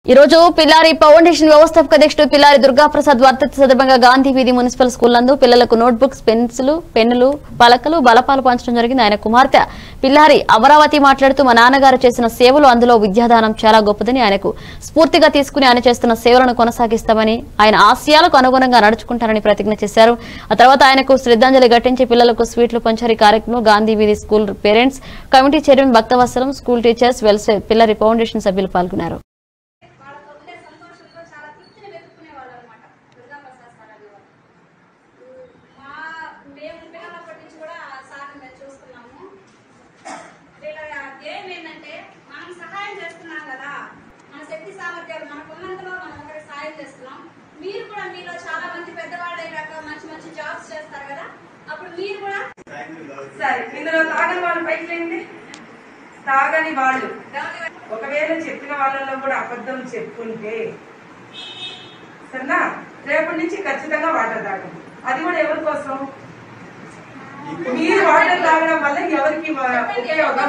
ఈ రోజు పిల్లారి ఫౌండేషన్ వ్యవస్థాపక అధ్యక్షుడు పిల్లారి దుర్గాప్రసాద్ వర్ధంతి సందర్భంగా గాంధీ వీధి మున్సిపల్ స్కూల్ నందు పిల్లలకు నోట్బుక్స్ పెన్సిల్ పెన్నులు పలకలు బలపాలు పంచడం జరిగింది ఆయన కుమార్తె పిల్లారి అమరావతి మాట్లాడుతూ మా నాన్నగారు చేసిన సేవలు అందులో విద్యాదానం చాలా గొప్పదని ఆయనకు స్ఫూర్తిగా తీసుకుని ఆయన చేస్తున్న సేవలను కొనసాగిస్తామని ఆయన ఆశయాలకు అనుగుణంగా నడుచుకుంటారని ప్రతిజ్ఞ చేశారు ఆ తర్వాత ఆయనకు శ్రద్ధాంజలి ఘటించి పిల్లలకు స్వీట్లు పంచారు ఈ కార్యక్రమం గాంధీ వీధి school parents committee chairman Bhaktavatsalam school teachers welfare పిల్లరి ఫౌండేషన్ సభ్యులు పాల్గొన్నారు వాళ్ళతో ఉండే సంతోషంలో చాలా తృప్తిని వెతుక్కునేవాళ్ళు అనమాట దుర్గా ప్రసాద్ సార్ అనేవాళ్ళు మా మేము పిల్లలప్పటి నుంచి కూడా ఆ సార్ని మేము చూస్తున్నాము వీళ్ళ ధ్యేయం ఏంటంటే మనం సహాయం చేస్తున్నాం కదా మన శక్తి సామర్థ్యాలు మనకు ఉన్నంతలో మనం ఒకరికి సహాయం చేస్తున్నాం మీరు కూడా మీలో చాలా మంది పెద్దవాళ్ళు అయ్యాక మంచి మంచి జాబ్స్ చేస్తారు కదా అప్పుడు మీరు కూడా సరే ఇందులో తాగని వాళ్ళు పైకి లేండి తాగని వాళ్ళు ఒకవేళ చెప్పిన వాళ్ళలో కూడా అబద్ధం చెప్పుకుంటే సరేనా రేపటి నుంచి ఖచ్చితంగా వాటర్ తాగండి అది కూడా ఎవరి కోసం మీరు వాటర్ తాగడం వల్ల ఎవరికి వ- ఉపయోగం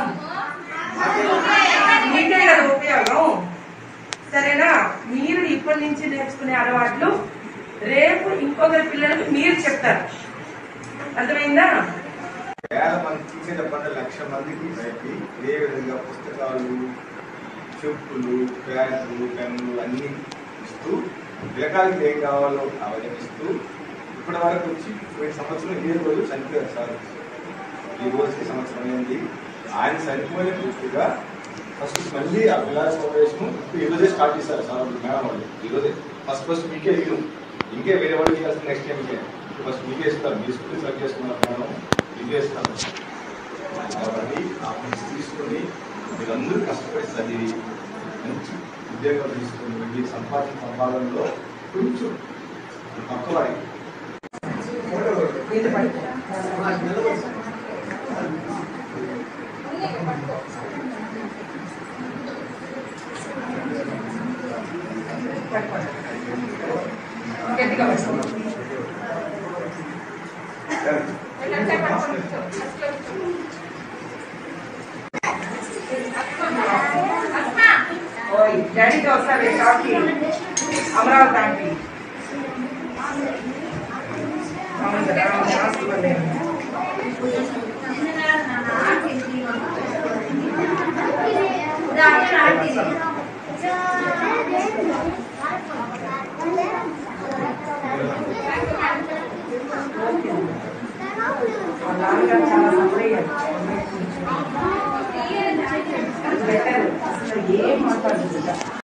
మీకే కదా ఉపయోగం సరేనా మీరు ఇప్పటి నుంచి నేర్చుకునే అలవాట్లు రేపు ఇంకొకరి పిల్లలకు మీరు చెప్తారు అర్థమైందా వేల మంది చూసే చెప్పండి లక్ష మందికి కలిపి ఇదే విధంగా పుస్తకాలు చెప్పులు ప్యాంట్లు పెన్నులు అన్ని ఇస్తూ పిల్లకాయలకి ఏం కావాలో అవన్నీ ఇస్తూ ఇప్పటి వరకు వచ్చి పోయిన సంవత్సరం ఇదే రోజు చనిపోయారు సార్ ఈ రోజుకి సంవత్సరం అయింది ఆయన చనిపోయిన పూర్తిగా ఫస్ట్ మళ్ళీ ఆ పిల్లల ఫౌండేషన్ ఈ రోజే స్టార్ట్ చేశారు సార్ వాళ్ళు మేడం వాళ్ళు ఈ రోజే ఫస్ట్ ఫస్ట్ మీకే ఇల్లు ఇంకే వేరే వాళ్ళకి చేస్తారు నెక్స్ట్ టైం ఇంకే ఫస్ట్ మీకే ఇస్తారు మీ స్కూల్ సెలెక్ట్ చేసుకున్నారు మేడం మీకే ఇస్తారు కాబట్టి ఆ ఫండ్స్ తీసుకొని మీరందరూ కష్టపడి చదివి మంచి ఉద్యోగాలు తీసుకొని మీ సంపాదన సంపాదనలో కొంచెం పక్కవాడి ఇది పడుకో. పడుకో. గట్టిగా పడుకో. ఏంటంటే పడుకో. ఓయ్ డాడీతో వస్తావే షాప్కి అమరావతి ఆంటీ అవును కదా, అవును, హాస్పిటల్ వాళ్ళ నాన్నగారు చాలా సఫర్ అయ్యారు బెటర్ అసలు ఏం మాట్లాడుతుందా